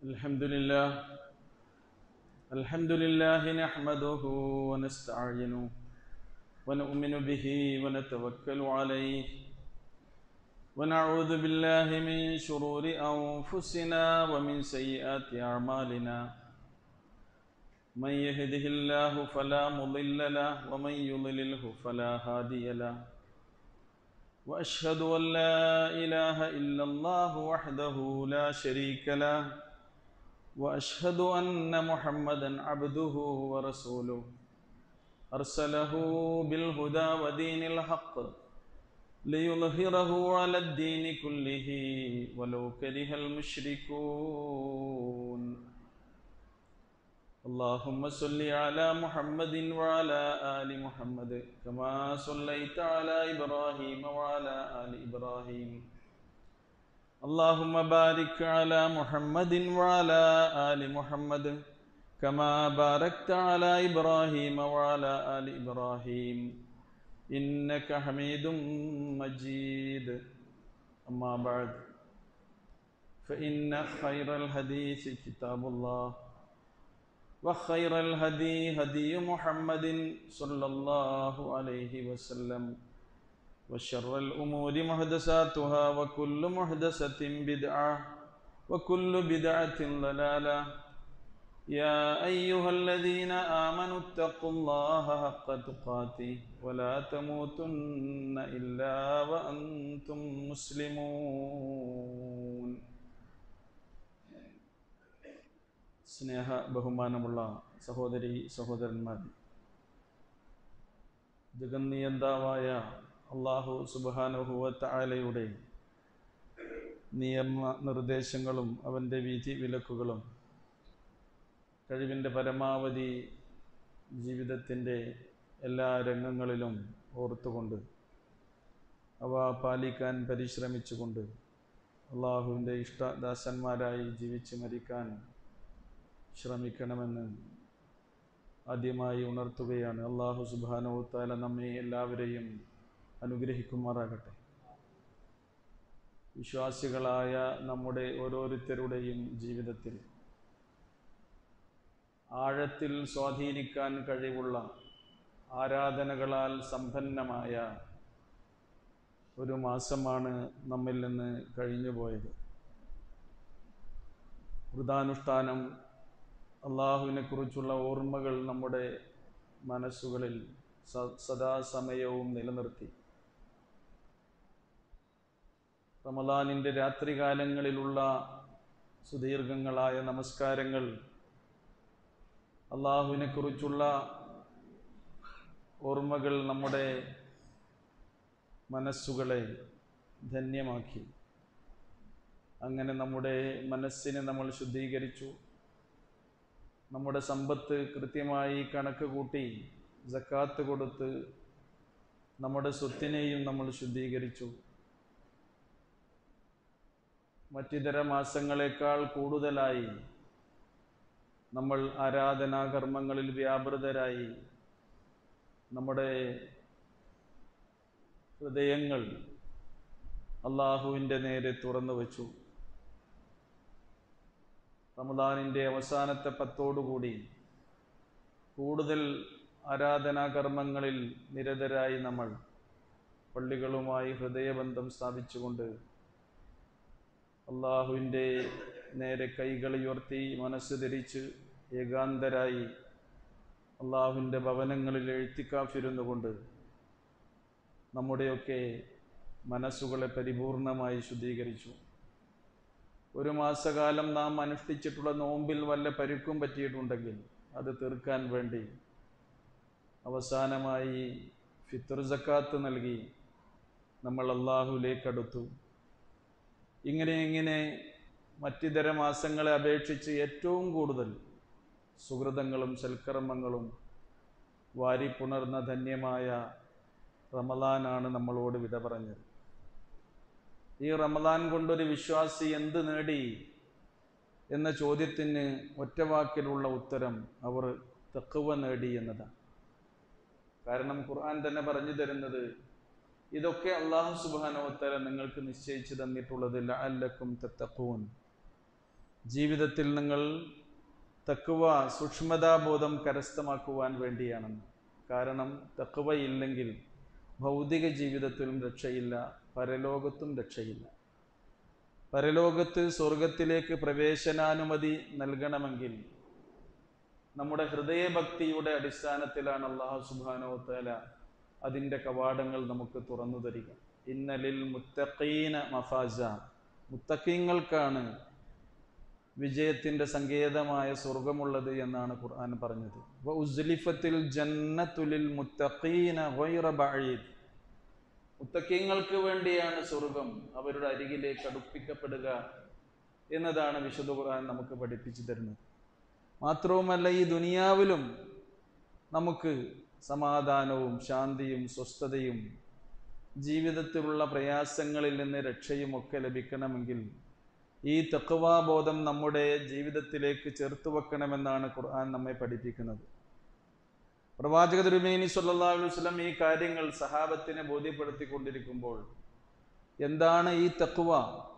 الحمد لله الحمد لله نحمده ونستعينه ونؤمن به ونتوكل عليه ونعوذ بالله من شرور أنفسنا ومن سيئات أعمالنا من يهده الله فلا مضل له ومن يضلله فلا هادي له واشهد ان لا اله الا الله وحده لا شريك له واشهد ان محمدا عبده ورسوله ارسله بالهدى ودين الحق ليظهره على الدين كله ولو كره المشركون اللهم صل على محمد وعلى آل محمد كما صليت على إبراهيم وعلى آل إبراهيم اللهم بارك على محمد وعلى آل محمد كما باركت على إبراهيم وعلى آل إبراهيم إنك حميد مجيد أما بعد فإن خير الحديث كتاب الله وخير الهدي هدي محمد صلى الله عليه وسلم وشر الأمور محدثاتها وكل محدثة بدعة وكل بدعة ضلالة يا أيها الذين آمنوا اتقوا الله حق تقاته ولا تموتن إلا وأنتم مسلمون സ്നേഹ ബഹുമാനമുള്ള സഹോദരി സഹോദരന്മാർ ജഗന്നിയന്താവായ അള്ളാഹു സുബാനുഹുവത്തായാലയുടെ നിയമ നിർദ്ദേശങ്ങളും അവൻ്റെ വിധി വിലക്കുകളും കഴിവിൻ്റെ പരമാവധി ജീവിതത്തിൻ്റെ എല്ലാ രംഗങ്ങളിലും ഓർത്തുകൊണ്ട് അവ പാലിക്കാൻ പരിശ്രമിച്ചുകൊണ്ട് അള്ളാഹുവിൻ്റെ ഇഷ്ടദാസന്മാരായി ജീവിച്ച് മരിക്കാൻ ശ്രമിക്കണമെന്ന് ആദ്യമായി ഉണർത്തുകയാണ് അള്ളാഹു സുബാനോത്താല നമ്മെ എല്ലാവരെയും അനുഗ്രഹിക്കുമാറാകട്ടെ വിശ്വാസികളായ നമ്മുടെ ഓരോരുത്തരുടെയും ജീവിതത്തിൽ ആഴത്തിൽ സ്വാധീനിക്കാൻ കഴിവുള്ള ആരാധനകളാൽ സമ്പന്നമായ ഒരു മാസമാണ് നമ്മിൽ നിന്ന് കഴിഞ്ഞുപോയത് വൃതാനുഷ്ഠാനം അള്ളാഹുവിനെ കുറിച്ചുള്ള ഓർമ്മകൾ നമ്മുടെ മനസ്സുകളിൽ സദാസമയവും നിലനിർത്തി റമദാനിൻ്റെ രാത്രികാലങ്ങളിലുള്ള സുദീർഘങ്ങളായ നമസ്കാരങ്ങൾ അള്ളാഹുവിനെ കുറിച്ചുള്ള ഓർമ്മകൾ നമ്മുടെ മനസ്സുകളെ ധന്യമാക്കി അങ്ങനെ നമ്മുടെ മനസ്സിനെ നമ്മൾ ശുദ്ധീകരിച്ചു നമ്മുടെ സമ്പത്ത് കൃത്യമായി കണക്ക് കൂട്ടി ജക്കാത്ത് കൊടുത്ത് നമ്മുടെ സ്വത്തിനെയും നമ്മൾ ശുദ്ധീകരിച്ചു മറ്റിതര മാസങ്ങളെക്കാൾ കൂടുതലായി നമ്മൾ ആരാധനാകർമ്മങ്ങളിൽ വ്യാപൃതരായി നമ്മുടെ ഹൃദയങ്ങൾ അള്ളാഹുവിൻ്റെ നേരെ തുറന്നു വച്ചു റമദാനിൻ്റെ അവസാനത്തെ പത്തോടുകൂടി കൂടുതൽ ആരാധനാകർമ്മങ്ങളിൽ നിരതരായി നമ്മൾ പള്ളികളുമായി ഹൃദയബന്ധം സ്ഥാപിച്ചുകൊണ്ട് അള്ളാഹുവിൻ്റെ നേരെ കൈകൾ ഉയർത്തി മനസ്സ് ധരിച്ച് ഏകാന്തരായി അള്ളാഹുവിൻ്റെ ഭവനങ്ങളിൽ എഴുത്തിക്കാഫിരുന്നു കൊണ്ട് നമ്മുടെയൊക്കെ മനസ്സുകളെ പരിപൂർണമായി ശുദ്ധീകരിച്ചു ഒരു മാസകാലം നാം അനുഷ്ഠിച്ചിട്ടുള്ള നോമ്പിൽ വല്ല പരുക്കും പറ്റിയിട്ടുണ്ടെങ്കിൽ അത് തീർക്കാൻ വേണ്ടി അവസാനമായി ഫിത്തർ ജക്കാത്ത് നൽകി നമ്മൾ അള്ളാഹുലേക്ക് അടുത്തു ഇങ്ങനെ ഇങ്ങനെ മറ്റിതര മാസങ്ങളെ അപേക്ഷിച്ച് ഏറ്റവും കൂടുതൽ സുഹൃതങ്ങളും സൽക്കർമ്മങ്ങളും വാരിപ്പുണർന്ന ധന്യമായ റമദാനാണ് നമ്മളോട് വിട പറഞ്ഞത് ഈ റമദാൻ കൊണ്ടൊരു വിശ്വാസി എന്ത് നേടി എന്ന ചോദ്യത്തിന് ഒറ്റവാക്കിലുള്ള ഉത്തരം അവർ തെക്കുവ നേടി എന്നതാണ് കാരണം ഖുർആൻ തന്നെ പറഞ്ഞു തരുന്നത് ഇതൊക്കെ അള്ളാഹു സുബാനോത്തര നിങ്ങൾക്ക് നിശ്ചയിച്ചു തന്നിട്ടുള്ളത് ലഅല്ലക്കും തത്തഖൂൻ ജീവിതത്തിൽ നിങ്ങൾ തക്കുവ സൂക്ഷ്മതാബോധം കരസ്ഥമാക്കുവാൻ വേണ്ടിയാണെന്ന് കാരണം തക്കുവ ഇല്ലെങ്കിൽ ഭൗതിക ജീവിതത്തിലും രക്ഷയില്ല പരലോകത്തും രക്ഷയില്ല പരലോകത്ത് സ്വർഗത്തിലേക്ക് പ്രവേശനാനുമതി നൽകണമെങ്കിൽ നമ്മുടെ ഹൃദയഭക്തിയുടെ അടിസ്ഥാനത്തിലാണ് അള്ളാഹു സുബാനോ തല അതിൻ്റെ കവാടങ്ങൾ നമുക്ക് തുറന്നു തരിക ഇന്നലിൽ മുത്തഖീന മഫാജ മുത്തഖീങ്ങൾക്കാണ് വിജയത്തിൻ്റെ സങ്കേതമായ സ്വർഗമുള്ളത് എന്നാണ് ഖുർആൻ പറഞ്ഞത് ഉസ്ലിഫത്തിൽ ജന്നത്തുലിൽ മുത്തഖീന ഗൈറ ബഈദ് മുത്തക്കിങ്ങൾക്ക് വേണ്ടിയാണ് സ്വർഗം അവരുടെ അരികിലേക്ക് അടുപ്പിക്കപ്പെടുക എന്നതാണ് വിശുദ്ധ ഖുർആൻ നമുക്ക് പഠിപ്പിച്ചു തരുന്നത് മാത്രവുമല്ല ഈ ദുനിയാവിലും നമുക്ക് സമാധാനവും ശാന്തിയും സ്വസ്ഥതയും ജീവിതത്തിലുള്ള പ്രയാസങ്ങളിൽ നിന്ന് രക്ഷയും ഒക്കെ ലഭിക്കണമെങ്കിൽ ഈ തക്വാബോധം നമ്മുടെ ജീവിതത്തിലേക്ക് ചേർത്ത് വെക്കണമെന്നാണ് ഖുർആൻ നമ്മെ പഠിപ്പിക്കുന്നത് പ്രവാചക തിരുമേനി സല്ലാ വസ്ലം ഈ കാര്യങ്ങൾ സഹാബത്തിനെ ബോധ്യപ്പെടുത്തിക്കൊണ്ടിരിക്കുമ്പോൾ എന്താണ് ഈ തക്കുവ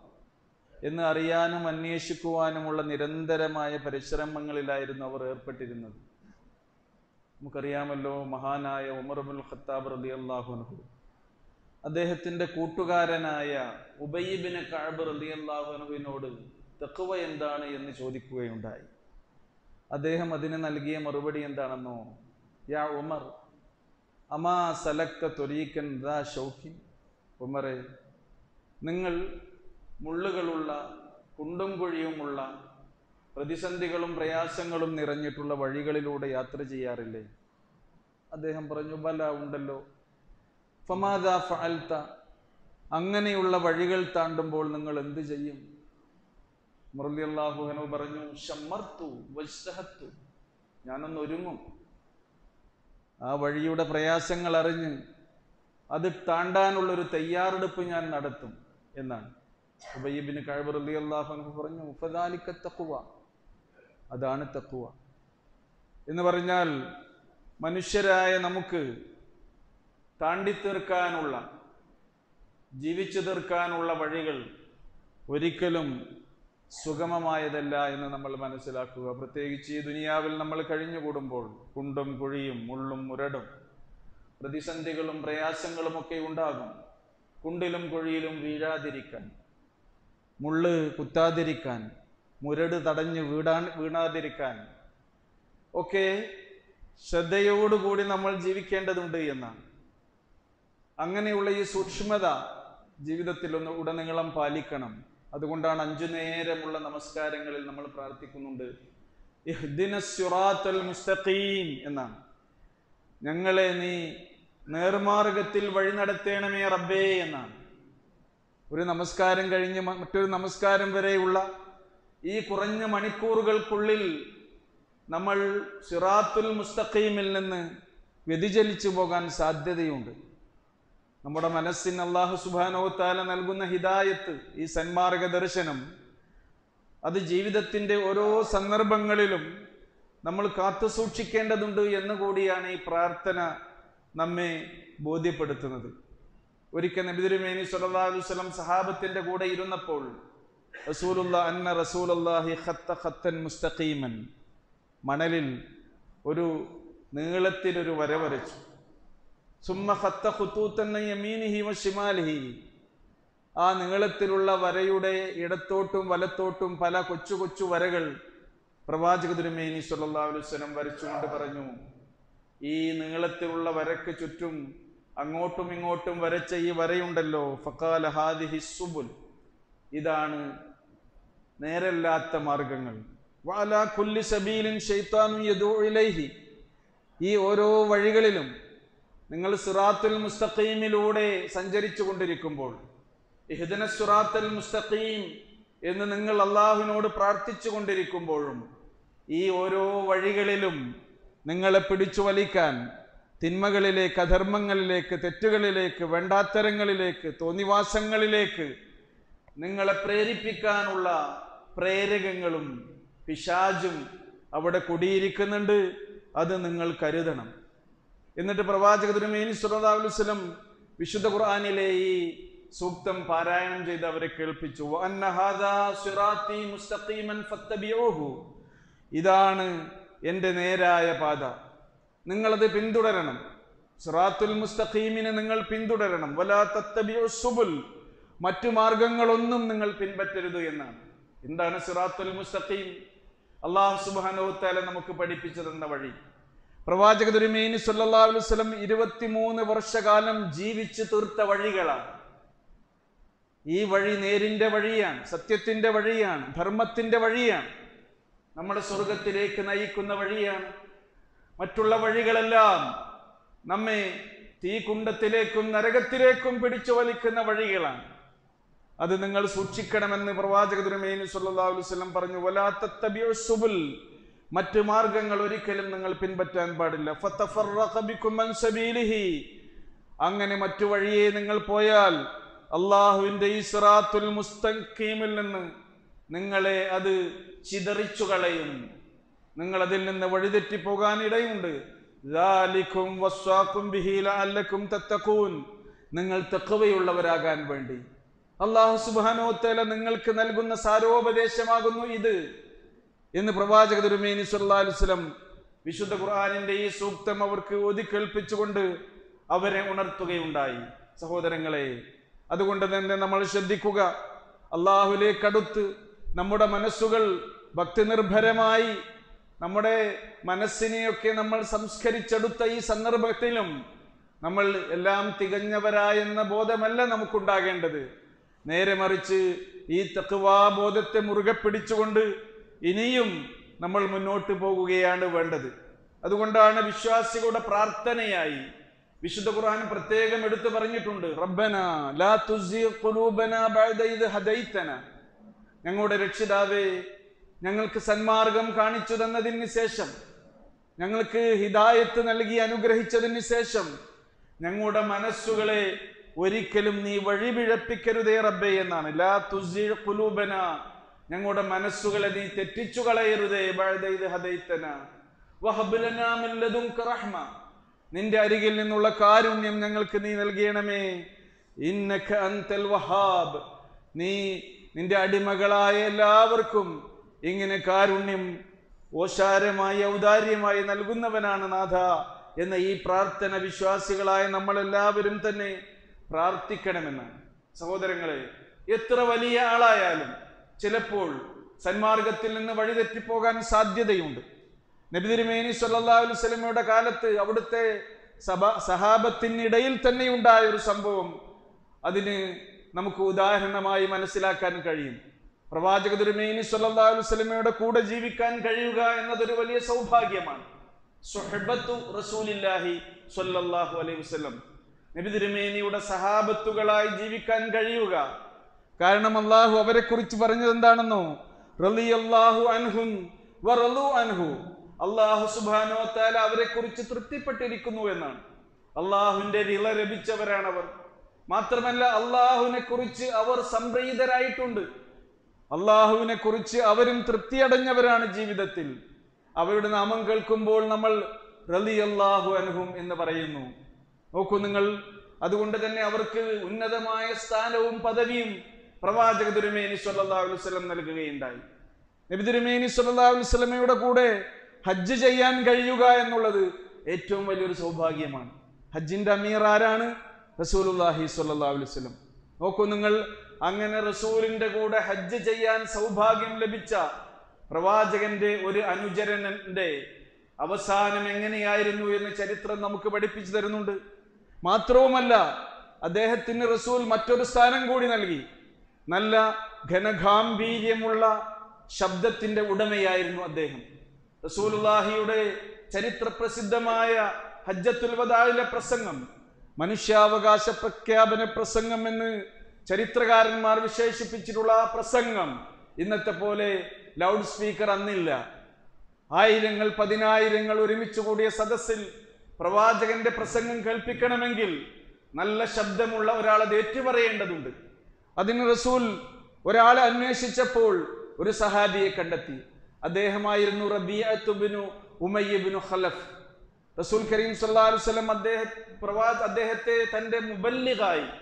എന്ന് അറിയാനും അന്വേഷിക്കുവാനുമുള്ള നിരന്തരമായ പരിശ്രമങ്ങളിലായിരുന്നു അവർ ഏർപ്പെട്ടിരുന്നത് നമുക്കറിയാമല്ലോ മഹാനായ ഉമർബുൽ ഖത്താബ് റലി അള്ളാഹുനഹു അദ്ദേഹത്തിൻ്റെ കൂട്ടുകാരനായ ഉബയ്യബിന് കാബ് റലി അള്ളാഹുനഹുവിനോട് തക്കുവ എന്താണ് എന്ന് ചോദിക്കുകയുണ്ടായി അദ്ദേഹം അതിന് നൽകിയ മറുപടി എന്താണെന്നോ യാ ഉമർ അമാ സലക്ത തൊരീക്കൻ ദാ ഷൗക്കിൻ ഉമറെ നിങ്ങൾ മുള്ളുകളുള്ള കുണ്ടും കുഴിയുമുള്ള പ്രതിസന്ധികളും പ്രയാസങ്ങളും നിറഞ്ഞിട്ടുള്ള വഴികളിലൂടെ യാത്ര ചെയ്യാറില്ലേ അദ്ദേഹം പറഞ്ഞു ബല ഉണ്ടല്ലോ ഫമാദ ഫഅൽത്ത അങ്ങനെയുള്ള വഴികൾ താണ്ടുമ്പോൾ നിങ്ങൾ എന്ത് ചെയ്യും മുറലി അള്ളാഹുഹനു പറഞ്ഞു ഷമ്മർത്തു വസ്തഹത്തു ഞാനൊന്ന് ഒരുങ്ങും ആ വഴിയുടെ പ്രയാസങ്ങൾ അറിഞ്ഞ് അത് താണ്ടാനുള്ളൊരു തയ്യാറെടുപ്പ് ഞാൻ നടത്തും എന്നാണ് ഉബയ്യബിന് കഴിവ് റലി അള്ളാഹു പറഞ്ഞു ഉഫദാലിക്ക തക്കുവ അതാണ് തക്കുവ എന്ന് പറഞ്ഞാൽ മനുഷ്യരായ നമുക്ക് താണ്ടിത്തീർക്കാനുള്ള ജീവിച്ചു തീർക്കാനുള്ള വഴികൾ ഒരിക്കലും സുഗമമായതല്ല എന്ന് നമ്മൾ മനസ്സിലാക്കുക പ്രത്യേകിച്ച് ഈ ദുനിയാവിൽ നമ്മൾ കഴിഞ്ഞുകൂടുമ്പോൾ കുണ്ടും കുഴിയും മുള്ളും മുരടും പ്രതിസന്ധികളും പ്രയാസങ്ങളും ഒക്കെ ഉണ്ടാകും കുണ്ടിലും കുഴിയിലും വീഴാതിരിക്കാൻ മുള്ള് കുത്താതിരിക്കാൻ മുരട് തടഞ്ഞ് വീടാൻ വീണാതിരിക്കാൻ ഒക്കെ ശ്രദ്ധയോടുകൂടി നമ്മൾ ജീവിക്കേണ്ടതുണ്ട് എന്നാണ് അങ്ങനെയുള്ള ഈ സൂക്ഷ്മത ജീവിതത്തിൽ ഒന്ന് ഉടനീളം പാലിക്കണം അതുകൊണ്ടാണ് അഞ്ചു നേരമുള്ള നമസ്കാരങ്ങളിൽ നമ്മൾ പ്രാർത്ഥിക്കുന്നുണ്ട് മുസ്തഖീം എന്നാണ് ഞങ്ങളെ നീ നേർമാർഗത്തിൽ വഴി നടത്തേണമേ റബ്ബേ എന്നാണ് ഒരു നമസ്കാരം കഴിഞ്ഞ് മറ്റൊരു നമസ്കാരം വരെയുള്ള ഈ കുറഞ്ഞ മണിക്കൂറുകൾക്കുള്ളിൽ നമ്മൾ സിറാത്തുൽ മുസ്തഖീമിൽ നിന്ന് വ്യതിചലിച്ചു പോകാൻ സാധ്യതയുണ്ട് നമ്മുടെ മനസ്സിന് അള്ളാഹു സുബാനോത്താല നൽകുന്ന ഹിദായത്ത് ഈ സന്മാർഗ ദർശനം അത് ജീവിതത്തിൻ്റെ ഓരോ സന്ദർഭങ്ങളിലും നമ്മൾ കാത്തു സൂക്ഷിക്കേണ്ടതുണ്ട് എന്ന് കൂടിയാണ് ഈ പ്രാർത്ഥന നമ്മെ ബോധ്യപ്പെടുത്തുന്നത് ഒരിക്കൽ നബിതിരുമേനി സല്ലാ വസ്ലം സഹാബത്തിന്റെ കൂടെ ഇരുന്നപ്പോൾ റസൂലുള്ള അന്ന റസൂലല്ലാഹി ഖത്ത ഖത്തൻ മുസ്തഖീമൻ മണലിൽ ഒരു നീളത്തിലൊരു വര വരച്ചു സുമ്മ ഖത്ത ഖുത്തൂത്തൻ യമീനിഹി വഷിമാലിഹി ആ നീളത്തിലുള്ള വരയുടെ ഇടത്തോട്ടും വലത്തോട്ടും പല കൊച്ചു കൊച്ചു വരകൾ പ്രവാചക തിരുമേനി സല്ലാ വസ്ലം വരച്ചുകൊണ്ട് പറഞ്ഞു ഈ നീളത്തിലുള്ള വരക്ക് ചുറ്റും അങ്ങോട്ടും ഇങ്ങോട്ടും വരച്ച ഈ വരയുണ്ടല്ലോ ഫക്കാല ഹാദിഹി സുബുൽ ഇതാണ് നേരല്ലാത്ത മാർഗങ്ങൾ വാല കുല്ലി സബീലിൻ ഷെയ്ത്താനും ഇലൈഹി ഈ ഓരോ വഴികളിലും നിങ്ങൾ സിറാത്തുൽ മുസ്തഖീമിലൂടെ സഞ്ചരിച്ചു കൊണ്ടിരിക്കുമ്പോൾ ഇഹ്ദന സുറാത്തുൽ മുസ്തഖീം എന്ന് നിങ്ങൾ അള്ളാഹുവിനോട് പ്രാർത്ഥിച്ചു കൊണ്ടിരിക്കുമ്പോഴും ഈ ഓരോ വഴികളിലും നിങ്ങളെ പിടിച്ചു വലിക്കാൻ തിന്മകളിലേക്ക് അധർമ്മങ്ങളിലേക്ക് തെറ്റുകളിലേക്ക് വേണ്ടാത്തരങ്ങളിലേക്ക് തോന്നിവാസങ്ങളിലേക്ക് നിങ്ങളെ പ്രേരിപ്പിക്കാനുള്ള പ്രേരകങ്ങളും പിശാജും അവിടെ കുടിയിരിക്കുന്നുണ്ട് അത് നിങ്ങൾ കരുതണം എന്നിട്ട് പ്രവാചക തിരുമേനി സുല്ലാ വസ്ലം വിശുദ്ധ ഖുർആാനിലെ ഈ സൂക്തം പാരായണം ചെയ്ത് അവരെ കേൾപ്പിച്ചു "വഅന്ന ഹാദാ സിറാത്തീ മുസ്തഖീമൻ ഫത്തബിഊഹു." ഇതാണ് എൻ്റെ നേരായ പാത നിങ്ങളത് പിന്തുടരണം സിറാത്തുൽ മുസ്തഖീമിനെ നിങ്ങൾ പിന്തുടരണം വലാ തത്തബിഉ സുബുൽ മറ്റു മാർഗങ്ങളൊന്നും നിങ്ങൾ പിൻപറ്റരുത് എന്നാണ് എന്താണ് സിറാത്തുൽ മുസ്തഖീം അള്ളാഹു സുബ്ഹാനഹു തആല നമുക്ക് പഠിപ്പിച്ചു തന്ന വഴി പ്രവാചക തിരുമേനി സല്ലല്ലാഹു അലൈഹി വസല്ലം ഇരുപത്തിമൂന്ന് വർഷകാലം ജീവിച്ചു തീർത്ത വഴികളാണ് ഈ വഴി നേരിന്റെ വഴിയാണ് സത്യത്തിന്റെ വഴിയാണ് ധർമ്മത്തിന്റെ വഴിയാണ് നമ്മുടെ സ്വർഗത്തിലേക്ക് നയിക്കുന്ന വഴിയാണ് മറ്റുള്ള വഴികളെല്ലാം നമ്മെ തീകുണ്ടത്തിലേക്കും നരകത്തിലേക്കും പിടിച്ചു വലിക്കുന്ന വഴികളാണ് അത് നിങ്ങൾ സൂക്ഷിക്കണമെന്ന് പ്രവാചക തിരുമേനി സല്ലല്ലാഹു അലൈഹി വസല്ലം പറഞ്ഞു വലാത്തത്തബിഉ സുബുൽ മറ്റ് മാർഗങ്ങൾ ഒരിക്കലും നിങ്ങൾ പിൻപറ്റാൻ പാടില്ല ഫതഫറഖ ബിക്കും അൻ സബീലിഹി അങ്ങനെ മറ്റു വഴിയെ നിങ്ങൾ പോയാൽ അള്ളാഹുവിന്റെ ഈ സിറാത്തുൽ മുസ്തഖീമിൽ നിന്ന് നിങ്ങളെ അത് ചിതറിച്ചു കളയും നിങ്ങൾ അതിൽ നിന്ന് വഴിതെറ്റി പോകാൻ ഇടയുണ്ട് ذَلِكُمْ وَصَّاكُمْ بِهِ لَعَلَّكُمْ تَتَّقُونَ നിങ്ങൾ തെക്കവയുള്ളവരാകാൻ വേണ്ടി അള്ളാഹു സുബാനോത്തേല നിങ്ങൾക്ക് നൽകുന്ന സാരോപദേശമാകുന്നു ഇത് എന്ന് പ്രവാചക തിരുമേനി സല്ലല്ലാഹു അലൈഹി വസല്ലം വിശുദ്ധ ഖുർആനിന്റെ ഈ സൂക്തം അവർക്ക് ഓതിക്കേൽപ്പിച്ചുകൊണ്ട് അവരെ ഉണർത്തുകയുണ്ടായി സഹോദരങ്ങളെ അതുകൊണ്ട് തന്നെ നമ്മൾ ശ്രദ്ധിക്കുക അള്ളാഹുലേക്ക് അടുത്ത് നമ്മുടെ മനസ്സുകൾ ഭക്തി നിർഭരമായി നമ്മുടെ മനസ്സിനെയൊക്കെ നമ്മൾ സംസ്കരിച്ചെടുത്ത ഈ സന്ദർഭത്തിലും നമ്മൾ എല്ലാം തികഞ്ഞവരായെന്ന ബോധമല്ല നമുക്കുണ്ടാകേണ്ടത് നേരെ മറിച്ച് ഈ തക്വാബോധത്തെ മുറുകെ പിടിച്ചുകൊണ്ട് ഇനിയും നമ്മൾ മുന്നോട്ട് പോകുകയാണ് വേണ്ടത് അതുകൊണ്ടാണ് വിശ്വാസികളുടെ പ്രാർത്ഥനയായി വിശുദ്ധ ഖുർആൻ പ്രത്യേകം എടുത്തു പറഞ്ഞിട്ടുണ്ട് റബ്ബന ലാ തുസി ഖുലൂബന ബഅദ ഇദ് ഹദൈതന ഞങ്ങളുടെ രക്ഷിതാവേ ഞങ്ങൾക്ക് സന്മാർഗം കാണിച്ചു തന്നതിന് ശേഷം ഞങ്ങൾക്ക് ഹിദായത്ത് നൽകി അനുഗ്രഹിച്ചതിന് ശേഷം ഞങ്ങളുടെ മനസ്സുകളെ ഒരിക്കലും നീ വഴിപിഴപ്പിക്കരുതേ റബ്ബേ എന്നാണ് ലാ തുസി ഖുലൂബന ഞങ്ങളുടെ മനസ്സുകളെ നീ തെറ്റിച്ചു കളയരുതേ ബഅദ ഇദ് ഹദൈതന വഹബ് ലനാ മിൻ ലദുൻക റഹ്മ നിന്റെ അരികിൽ നിന്നുള്ള കാരുണ്യം ഞങ്ങൾക്ക് നീ നൽകണമേ ഇന്നക അന്തൽ വഹാബ് നീ നിന്റെ അടിമകളായ എല്ലാവർക്കും ഇങ്ങനെ കാരുണ്യം ഓശാരമായി ഔദാര്യമായി നൽകുന്നവനാണ് നാഥ എന്ന ഈ പ്രാർത്ഥന വിശ്വാസികളായ നമ്മളെല്ലാവരും തന്നെ പ്രാർത്ഥിക്കണമെന്നാണ് സഹോദരങ്ങളെ എത്ര വലിയ ആളായാലും ചിലപ്പോൾ സന്മാർഗത്തിൽ നിന്ന് വഴിതെറ്റിപ്പോകാൻ സാധ്യതയുണ്ട് നബി തിരുമേനി സല്ലല്ലാഹു അലൈഹി വസല്ലമയുടെ കാലത്ത് അവിടുത്തെ സഭ സഹാബത്തിനിടയിൽ തന്നെ ഉണ്ടായ ഒരു സംഭവം അതിന് നമുക്ക് ഉദാഹരണമായി മനസ്സിലാക്കാൻ കഴിയും പ്രവാചക തിരുമേനി സല്ലല്ലാഹു അലൈഹി വസല്ലമയുടെ കൂടെ ജീവിക്കാൻ കഴിയുക എന്നതൊരു വലിയ സൗഭാഗ്യമാണ് സുഹബത്തു റസൂലില്ലാഹി സല്ലല്ലാഹു അലൈഹി വസല്ലം നബി തിരുമേനിയുടെ സഹാബത്തുകളായി ജീവിക്കാൻ കഴിയുക കാരണം അള്ളാഹു അവരെ കുറിച്ച് പറഞ്ഞത് എന്താണെന്നോ റളിയല്ലാഹു അൻഹും വറളു അൻഹു അള്ളാഹു സുബാനോ താല അവരെ കുറിച്ച് തൃപ്തിപ്പെട്ടിരിക്കുന്നു എന്നാണ് അള്ളാഹുവിന്റെ വിള ലഭിച്ചവരാണ് അവർ മാത്രമല്ല അള്ളാഹുവിനെ കുറിച്ച് അവർ സംപ്രീതരായിട്ടുണ്ട് അള്ളാഹുവിനെ കുറിച്ച് അവരും തൃപ്തിയടഞ്ഞവരാണ് ജീവിതത്തിൽ അവരുടെ നാമം കേൾക്കുമ്പോൾ നമ്മൾ റലി അള്ളാഹു അൻഹും എന്ന് പറയുന്നു നോക്കൂ നിങ്ങൾ അതുകൊണ്ട് തന്നെ അവർക്ക് ഉന്നതമായ സ്ഥാനവും പദവിയും പ്രവാചക തിരുമേനി സല്ലല്ലാഹു അലൈഹി വസല്ലം നൽകുകയുണ്ടായി നബി തിരുമേനി സല്ലല്ലാഹു അലൈഹി വസല്ലമയുടെ കൂടെ ഹജ്ജ് ചെയ്യാൻ കഴിയുക എന്നുള്ളത് ഏറ്റവും വലിയൊരു സൗഭാഗ്യമാണ് ഹജ്ജിന്റെ അമീർ ആരാണ് റസൂലുള്ളാഹി സ്വല്ലല്ലാഹു അലൈഹി വസല്ലം നോക്കൂ നിങ്ങൾ അങ്ങനെ റസൂലിന്റെ കൂടെ ഹജ്ജ് ചെയ്യാൻ സൗഭാഗ്യം ലഭിച്ച പ്രവാചകന്റെ ഒരു അനുചരനന്റെ അവസാനം എങ്ങനെയായിരുന്നു എന്ന് ചരിത്രം നമുക്ക് പഠിപ്പിച്ചു തരുന്നുണ്ട് മാത്രവുമല്ല അദ്ദേഹത്തിന് റസൂൽ മറ്റൊരു സ്ഥാനം കൂടി നൽകി നല്ല ഘനഗാംഭീര്യമുള്ള ശബ്ദത്തിന്റെ ഉടമയായിരുന്നു അദ്ദേഹം റസൂലുള്ളാഹിയുടെ ചരിത്ര പ്രസിദ്ധമായ ഹജ്ജത്തുൽ വദായിലെ പ്രസംഗം മനുഷ്യാവകാശ പ്രഖ്യാപന പ്രസംഗം എന്ന് ചരിത്രകാരന്മാർ വിശേഷിപ്പിച്ചിട്ടുള്ള ആ പ്രസംഗം ഇന്നത്തെ പോലെ ലൗഡ് സ്പീക്കർ അന്നില്ല ആയിരങ്ങൾ പതിനായിരങ്ങൾ ഒരുമിച്ച് കൂടിയ സദസ്സിൽ പ്രവാചകന്റെ പ്രസംഗം കേൾപ്പിക്കണമെങ്കിൽ നല്ല ശബ്ദമുള്ള ഒരാൾ അത് ഏറ്റുപറയേണ്ടതുണ്ട് അതിന് റസൂൽ ഒരാളെ അന്വേഷിച്ചപ്പോൾ ഒരു സഹാബിയെ കണ്ടെത്തി അദ്ദേഹമായിരുന്നു റബിയത്തുബിനു ഉമയ്യബിനു ഖലഫ് റസൂൽ കരീം സല്ലല്ലാഹു അലൈഹി വസല്ലം അദ്ദേഹം പ്രവാ അദ്ദേഹത്തെ തന്റെ മുബല്ലിഗായി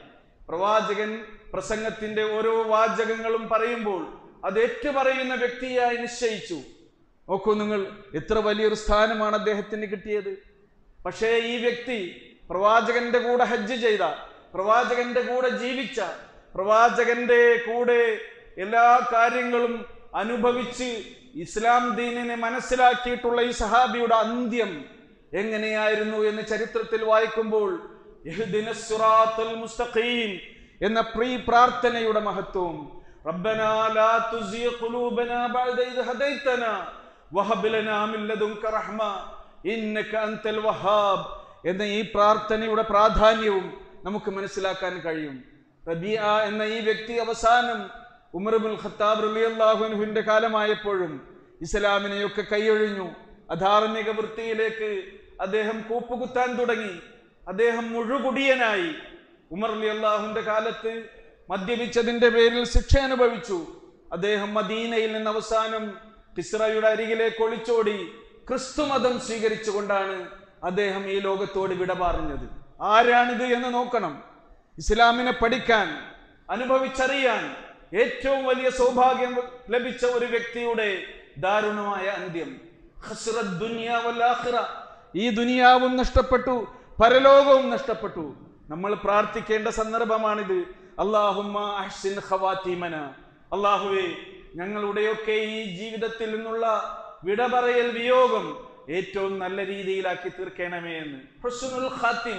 പ്രവാചകൻ പ്രസംഗത്തിന്റെ ഓരോ വാചകങ്ങളും പറയുമ്പോൾ അത് ഏറ്റുപറയുന്ന വ്യക്തിയായി നിശ്ചയിച്ചു നോക്കൂ നിങ്ങൾ എത്ര വലിയൊരു സ്ഥാനമാണ് അദ്ദേഹത്തിന് കിട്ടിയത് പക്ഷേ ഈ വ്യക്തി പ്രവാചകന്റെ കൂടെ ഹജ്ജ് ചെയ്ത പ്രവാചകന്റെ കൂടെ ജീവിച്ച പ്രവാചകന്റെ കൂടെ എല്ലാ കാര്യങ്ങളും അനുഭവിച്ച് ഇസ്ലാം ദീനിനെ മനസ്സിലാക്കിയിട്ടുള്ള ഈ സഹാബിയുടെ അന്ത്യം എങ്ങനെയായിരുന്നു എന്ന് ചരിത്രത്തിൽ വായിക്കുമ്പോൾ ഇഹ്ദിന സിറാത്തുൽ മുസ്തഖീം എന്ന പ്രീ പ്രാർത്ഥനയുടെ മഹത്വം റബ്ബനാ ലാ തുസിയ ഖുലൂബനാ ബഅദ ഇദ് ഹദൈതനാ വഹബ് ലനാ മിൻ ലദുൻക റഹ്മ ഇന്നക അൻതൽ വഹാബ് എന്ന ഈ പ്രാർത്ഥനയുടെ പ്രാധാന്യവും നമുക്ക് മനസ്സിലാക്കാൻ കഴിയും റബിയ എന്ന ഈ വ്യക്തി അവസാനം ഉമർബുൽ ഖത്താബ് റളിയല്ലാഹുവിന്റെ കാലമായപ്പോഴും ഇസ്ലാമിനെയൊക്കെ കൈയൊഴിഞ്ഞു അധാർമിക വൃത്തിയിലേക്ക് അദ്ദേഹം കൂപ്പുകുത്താൻ തുടങ്ങി അദ്ദേഹം മുഴുകുടിയനായി ഉമർ അലി അള്ളാഹുവിന്റെ കാലത്ത് മദ്യപിച്ചതിന്റെ പേരിൽ ശിക്ഷ അനുഭവിച്ചു അദ്ദേഹം മദീനയിൽ നിന്ന് അവസാനം കിസ്റയുടെ അരികിലേക്ക് ഒളിച്ചോടി ക്രിസ്തുമതം സ്വീകരിച്ചുകൊണ്ടാണ് അദ്ദേഹം ഈ ലോകത്തോട് വിട പറഞ്ഞത് ആരാണിത് എന്ന് നോക്കണം ഇസ്ലാമിനെ പഠിക്കാൻ അനുഭവിച്ചറിയാൻ ഏറ്റവും വലിയ സൗഭാഗ്യം ലഭിച്ച ഒരു വ്യക്തിയുടെ ദാരുണമായ അന്ത്യം ഖസ്റത്ത് ദുനിയ വൽ ആഖിറ. ഈ ദുനിയാവും നഷ്ടപ്പെട്ടു പരലോകവും നഷ്ടപ്പെട്ടു നമ്മൾ പ്രാർത്ഥിക്കേണ്ട സന്ദർഭമാണിത് അള്ളാഹുമ്മ അഹ്സിൻ ഖവാത്തീമന അള്ളാഹുവേ ഞങ്ങളുടെയൊക്കെ ഈ ജീവിതത്തിൽ നിന്നുള്ള വിട പറയൽ വിയോഗം ഏറ്റവും നല്ല രീതിയിലാക്കി തീർക്കണമേ എന്ന് ഹുസ്നുൽ ഖാത്തിമ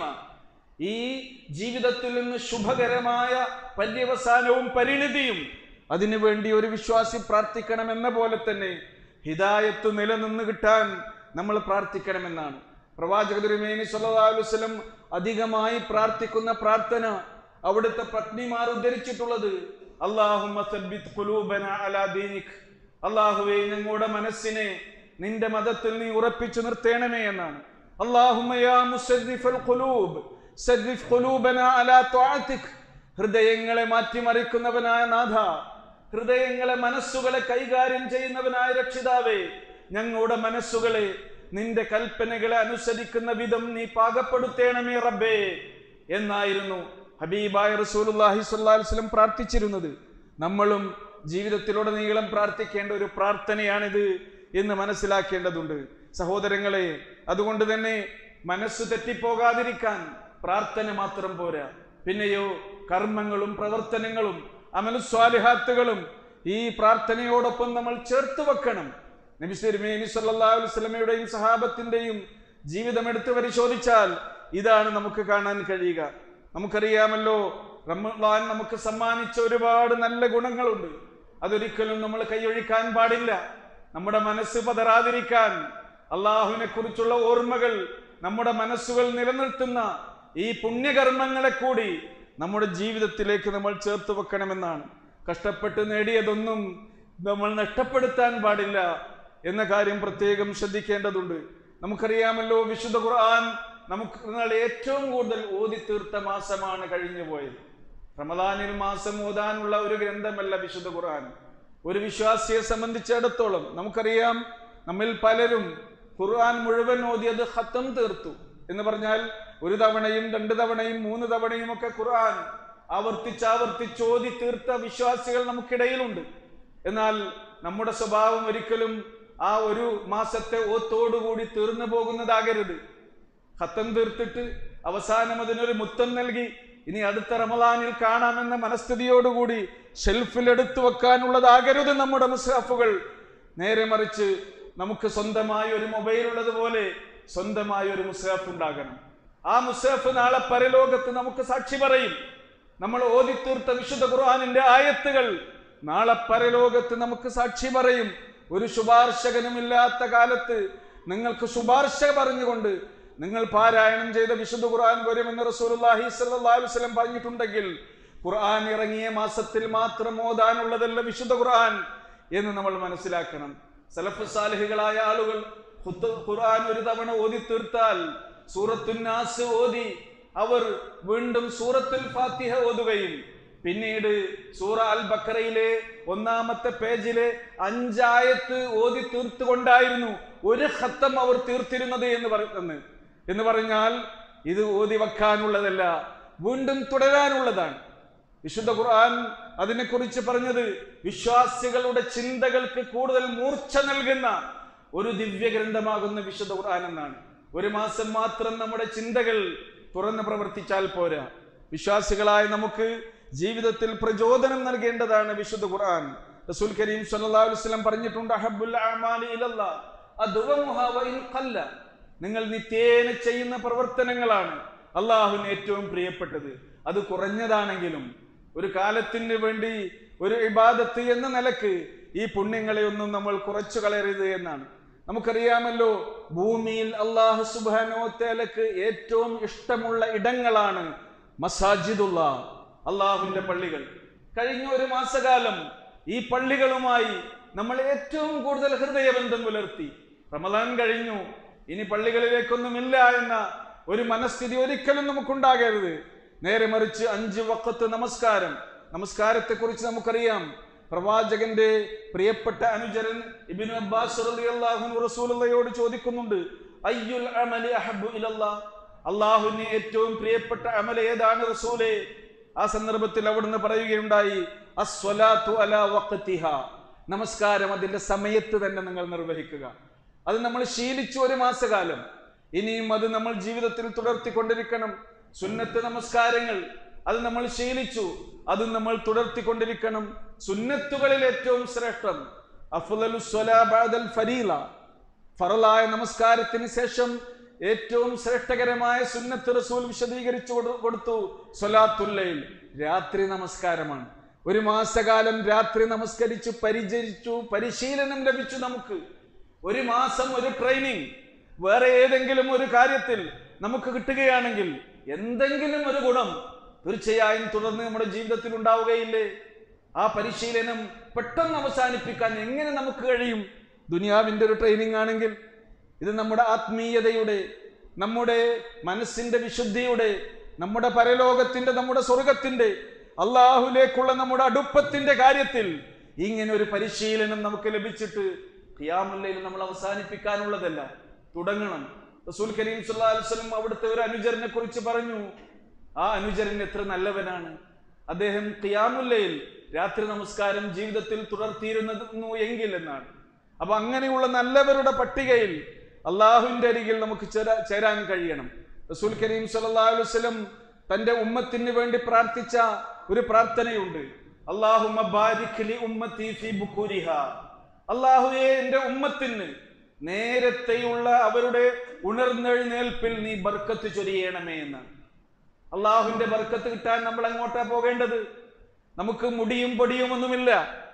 ഈ ജീവിതത്തിൽ നിന്ന് ശുഭകരമായ പര്യവസാനവും പരിണിതിയും അതിനുവേണ്ടി ഒരു വിശ്വാസി പ്രാർത്ഥിക്കണമെന്ന പോലെ തന്നെ ഹിദായത്ത് നിലനിന്ന് കിട്ടാൻ നമ്മൾ പ്രാർത്ഥിക്കണമെന്നാണ് പ്രവാചക തിരുമേനി സല്ലല്ലാഹു അലൈഹി വസല്ലം അധികമായി പ്രാർത്ഥിക്കുന്ന പ്രാർത്ഥന അവിടുത്തെ പത്നിമാർ ഉദ്ധരിച്ചിട്ടുള്ളത് അല്ലാഹുമ്മ സബ്ബിത് ഖുലൂബന അലാ ദീനിക് അല്ലാഹുവേ ഞങ്ങളുടെ മനസ്സിനെ നിന്റെ മതത്തിൽ നീ ഉറപ്പിച്ചു നിർത്തേണമേ എന്നാണ് അല്ലാഹുമ്മ യാ മുസദ്ദിഫൽ ഖുലൂബ് സദ്ദിഫ് ഖുലൂബന അലാ തുആതിക് ഹൃദയങ്ങളെ മാറ്റിമറിക്കുന്നവനായ നാഥ ഹൃദയങ്ങളെ മനസ്സുകളെ കൈകാര്യം ചെയ്യുന്നവനായ രക്ഷിതാവേ ഞങ്ങളുടെ മനസ്സുകളെ നിന്റെ കൽപ്പനകളെ അനുസരിക്കുന്ന വിധം നീ പാകപ്പെടുത്തേണമേ റബ്ബേ എന്നായിരുന്നു ഹബീബായ റസൂലുള്ളാഹി സ്വല്ലല്ലാഹി അലൈഹി വസല്ലം പ്രാർത്ഥിച്ചിരുന്നത് നമ്മളും ജീവിതത്തിലുടനീളം പ്രാർത്ഥിക്കേണ്ട ഒരു പ്രാർത്ഥനയാണിത് എന്ന് മനസ്സിലാക്കേണ്ടതുണ്ട് സഹോദരങ്ങളെ അതുകൊണ്ട് തന്നെ മനസ്സ് തെറ്റിപ്പോകാതിരിക്കാൻ പ്രാർത്ഥന മാത്രം പോരാ പിന്നെയോ കർമ്മങ്ങളും പ്രവർത്തനങ്ങളും അമലുസ്വാലിഹാത്തുകളും ഈ പ്രാർത്ഥനയോടൊപ്പം നമ്മൾ ചേർത്ത് വെക്കണം നബി തിരുമേനി സല്ലല്ലാഹു അലൈഹി വസല്ലമയുടെയും സഹാബത്തിന്റെയും ജീവിതം എടുത്തു പരിശോധിച്ചാൽ ഇതാണ് നമുക്ക് കാണാൻ കഴിയുക നമുക്കറിയാമല്ലോ റമദാൻ നമുക്ക് സമ്മാനിച്ച ഒരുപാട് നല്ല ഗുണങ്ങളുണ്ട് അതൊരിക്കലും നമ്മൾ കൈയൊഴിക്കാൻ പാടില്ല നമ്മുടെ മനസ്സ് പതറാതിരിക്കാൻ അള്ളാഹുവിനെ കുറിച്ചുള്ള ഓർമ്മകൾ നമ്മുടെ മനസ്സുകൾ നിലനിർത്തുന്ന ഈ പുണ്യകർമ്മങ്ങളെ കൂടി നമ്മുടെ ജീവിതത്തിലേക്ക് നമ്മൾ ചേർത്ത് വെക്കണമെന്നാണ് കഷ്ടപ്പെട്ട് നേടിയതൊന്നും നമ്മൾ നഷ്ടപ്പെടുത്താൻ പാടില്ല എന്ന കാര്യം പ്രത്യേകം ശ്രദ്ധിക്കേണ്ടതുണ്ട് നമുക്കറിയാമല്ലോ വിശുദ്ധ ഖുർആൻ നമുക്ക് നിങ്ങൾ ഏറ്റവും കൂടുതൽ ഓതി തീർത്ത മാസമാണ് കഴിഞ്ഞു പോയത് റമദാനിൽ മാസം ഓതാനുള്ള ഒരു ഗ്രന്ഥമല്ല വിശുദ്ധ ഖുർആൻ ഒരു വിശ്വാസിയെ സംബന്ധിച്ചിടത്തോളം നമുക്കറിയാം നമ്മിൽ പലരും ഖുർആൻ മുഴുവൻ ഓതിയത് ഹത്തം തീർത്തു എന്ന് പറഞ്ഞാൽ ഒരു തവണയും രണ്ട് തവണയും മൂന്ന് തവണയും ഒക്കെ ഖുർആൻ ആവർത്തിച്ചാവർത്തിച്ച് ഓതി തീർത്ത വിശ്വാസികൾ നമുക്കിടയിലുണ്ട് എന്നാൽ നമ്മുടെ സ്വഭാവം ഒരിക്കലും ആ ഒരു മാസത്തെ ഓത്തോടുകൂടി തീർന്നു പോകുന്നതാകരുത് ഹത്തം തീർത്തിട്ട് അവസാനം അതിനൊരു മുത്തം നൽകി ഇനി അടുത്ത റമദാനിൽ കാണാമെന്ന മനസ്ഥിതിയോടുകൂടി ഷെൽഫിൽ എടുത്തു വെക്കാനുള്ളതാകരുത് നമ്മുടെ മുസ്ഹാഫുകൾ നേരെ മറിച്ച് നമുക്ക് സ്വന്തമായി ഒരു മൊബൈൽ ഉള്ളതുപോലെ സ്വന്തമായി ഒരു മുസ്ഹാഫ് ഉണ്ടാകണം ആ മുസ്ഹാഫ് നാളെ പരലോകത്ത് നമുക്ക് സാക്ഷി പറയും നമ്മൾ ഓതിത്തീർത്ത വിശുദ്ധ ഖുർആാനിന്റെ ആയത്തുകൾ നാളെ പരലോകത്ത് നമുക്ക് സാക്ഷി പറയും ഒരു ശുപാർശകനുമില്ലാത്ത കാലത്ത് നിങ്ങൾക്ക് ശുപാർശ പറഞ്ഞുകൊണ്ട് നിങ്ങൾ പാരായണം ചെയ്ത വിശുദ്ധ ഖുർആൻ വരുമെന്ന് റസൂലുള്ളാഹി സ്വല്ലല്ലാഹു അലൈഹി വസല്ലം പറഞ്ഞിട്ടുണ്ടെങ്കിൽ ഖുർആൻ ഇറങ്ങിയ മാസത്തിൽ മാത്രം ഓതാനുള്ളതല്ല വിശുദ്ധ ഖുർആൻ എന്ന് നമ്മൾ മനസ്സിലാക്കണം സലഫ് സാലിഹികളായ ആളുകൾ ഖുത്ത് ഖുർആൻ ഒരു തവണ ഓതി തീർത്താൽ സൂറത്തുന്നാസ് ഓതി അവർ വീണ്ടും സൂറത്തുൽ ഫാത്തിഹ ഓതുകയും പിന്നീട് സൂറ അൽ ബക്കറയിലെ ഒന്നാമത്തെ പേജിലെ അഞ്ചായത്ത് ഓതി തീർത്തുകൊണ്ടായിരുന്നു ഒരു ഹത്തം അവർ തീർത്തിരുന്നത് എന്ന് പറയുന്നത് എന്ന് പറഞ്ഞാൽ ഇത് ഓതി വെക്കാനുള്ളതല്ല വീണ്ടും തുടരാനുള്ളതാണ് വിശുദ്ധ ഖുർആൻ അതിനെക്കുറിച്ച് പറഞ്ഞത് വിശ്വാസികളുടെ ചിന്തകൾക്ക് കൂടുതൽ മൂർച്ച നൽകുന്ന ഒരു ദിവ്യ ഗ്രന്ഥമാകുന്ന വിശുദ്ധ ഖുർആൻ എന്നാണ് ഒരു മാസം മാത്രം നമ്മുടെ ചിന്തകൾ തുറന്ന് പ്രവർത്തിച്ചാൽ പോരാ വിശ്വാസികളായ നമുക്ക് ജീവിതത്തിൽ പ്രചോദനം നൽകേണ്ടതാണ് വിശുദ്ധ ഖുർആൻ റസൂൽ കരീം സല്ലല്ലാഹു അലൈഹി വസല്ലം പറഞ്ഞിട്ടുണ്ട് അഹബ്ബുൽ അഅമാലി ഇലല്ലാ അദ്വമുഹാ വഇൻ ഖല്ല നിങ്ങൾ നിത്യേന ചെയ്യുന്ന പ്രവർത്തനങ്ങളാണ് അള്ളാഹുവിന് ഏറ്റവും പ്രിയപ്പെട്ടത് അത് കുറഞ്ഞതാണെങ്കിലും ഒരു കാലത്തിന് വേണ്ടി ഒരു ഇബാദത്ത് എന്ന നിലക്ക് ഈ പുണ്യങ്ങളെ ഒന്നും നമ്മൾ കുറച്ചു കളയരുത് എന്നാണ് നമുക്കറിയാമല്ലോ ഭൂമിയിൽ അള്ളാഹു സുബാനോത്തേലക്ക് ഏറ്റവും ഇഷ്ടമുള്ള ഇടങ്ങളാണ് മസാജിദുള്ള അള്ളാഹുവിന്റെ പള്ളികൾ കഴിഞ്ഞ ഒരു മാസകാലം ഈ പള്ളികളുമായി നമ്മൾ ഏറ്റവും കൂടുതൽ ഹൃദയബന്ധം പുലർത്തി റമദാൻ കഴിഞ്ഞു ഇനി പള്ളികളിലേക്കൊന്നുമില്ല എന്ന ഒരു മനസ്ഥിതി ഒരിക്കലും നമുക്കുണ്ടാകരുത് നേരെ മറിച്ച് അഞ്ച് വക്കത്ത് നമസ്കാരം നമസ്കാരത്തെ കുറിച്ച് നമുക്കറിയാം പ്രവാചകന്റെ പ്രിയപ്പെട്ട അനുചരൻ ഇബിൻ അബ്ബാസ് റളിയല്ലാഹു റസൂലുള്ളയോട് ചോദിക്കുന്നുണ്ട് അയ്യുൽ അമലി അഹബ്ബു ഇലല്ലാ അള്ളാഹുവിന് ഏറ്റവും പ്രിയപ്പെട്ട അമൽ ഏതാണ് റസൂലേ ആ സന്ദർഭത്തിൽ അവിടുന്ന് പറയുകയുണ്ടായി അസ്വലാത്തു അലാ വഖ്തിഹ നമസ്കാരം അതിന്റെ സമയത്ത് തന്നെ നിങ്ങൾ നിർവഹിക്കുക അത് നമ്മൾ ശീലിച്ചു ഒരു മാസകാലം ഇനിയും അത് നമ്മൾ ജീവിതത്തിൽ തുടർത്തിക്കൊണ്ടിരിക്കണം സുന്നത്ത് നമസ്കാരങ്ങൾ അത് നമ്മൾ ശീലിച്ചു അത് നമ്മൾ തുടർത്തിക്കൊണ്ടിരിക്കണം സുന്നത്തുകളിൽ ഏറ്റവും ശ്രേഷ്ഠം അഫ്ളലു സ്വലാ ബഅദൽ ഫരീല ഫറലായ നമസ്കാരത്തിന് ശേഷം ഏറ്റവും ശ്രേഷ്ഠകരമായ സുന്നത്ത് റസൂൽ വിശദീകരിച്ചു കൊടു- കൊടുത്തു സ്വലാത്തുല്ലയിൽ രാത്രി നമസ്കാരമാണ് ഒരു മാസകാലം രാത്രി നമസ്കരിച്ചു പരിചരിച്ചു പരിശീലനം ലഭിച്ചു നമുക്ക് ഒരു മാസം ഒരു ട്രെയിനിങ് വേറെ ഏതെങ്കിലും ഒരു കാര്യത്തിൽ നമുക്ക് കിട്ടുകയാണെങ്കിൽ എന്തെങ്കിലും ഒരു ഗുണം തീർച്ചയായും തുടർന്ന് നമ്മുടെ ജീവിതത്തിൽ ഉണ്ടാവുകയില്ലേ ആ പരിശീലനം പെട്ടെന്ന് അവസാനിപ്പിക്കാൻ എങ്ങനെ നമുക്ക് കഴിയും ദുനിയാവിന്റെ ഒരു ട്രെയിനിങ് ആണെങ്കിൽ ഇത് നമ്മുടെ ആത്മീയതയുടെ നമ്മുടെ മനസ്സിന്റെ വിശുദ്ധിയുടെ നമ്മുടെ പരലോകത്തിന്റെ നമ്മുടെ സ്വർഗത്തിന്റെ അള്ളാഹുലേക്കുള്ള നമ്മുടെ അടുപ്പത്തിന്റെ കാര്യത്തിൽ ഇങ്ങനെ ഒരു പരിശീലനം നമുക്ക് ലഭിച്ചിട്ട് ഖിയാമുല്ലയിൽ നമ്മൾ അവസാനിപ്പിക്കാനുള്ളതല്ല തുടങ്ങണം റസൂൽ കരീം സല്ലല്ലാഹു അലൈഹി വസല്ലം അവിടുത്തെ ഒരു അനുചരനെ കുറിച്ച് പറഞ്ഞു ആ അനുചരൻ എത്ര നല്ലവനാണ് അദ്ദേഹം ഖിയാമുല്ലയിൽ രാത്രി നമസ്കാരം ജീവിതത്തിൽ തുടർത്തിയിരുന്നു എങ്കിൽ എന്നാണ് അപ്പൊ അങ്ങനെയുള്ള നല്ലവരുടെ പട്ടികയിൽ അള്ളാഹുവിന്റെ അരികിൽ നമുക്ക് ചേരാ- ചേരാൻ കഴിയണം റസൂൽ കരീം സല്ലല്ലാഹു അലൈഹി വസല്ലം തന്റെ ഉമ്മത്തിന് വേണ്ടി പ്രാർത്ഥിച്ച ഒരു പ്രാർത്ഥനയുണ്ട് അള്ളാഹുമ്മ ബാരിക് ലി ഉമ്മത്തി ഫീ ബുക്കൂരിഹാ അള്ളാഹുവെ എന്റെ ഉമ്മത്തിന് നേരത്തെയുള്ള അവരുടെ ഉണർന്നെഴുന്നേൽപ്പിൽ നീ ബർക്കത്ത് ചൊരിയണമേ എന്നാണ് അള്ളാഹുവിന്റെ ബർക്കത്ത് കിട്ടാൻ നമ്മൾ അങ്ങോട്ടാ പോകേണ്ടത് നമുക്ക് മുടിയും പൊടിയും ഒന്നുമില്ല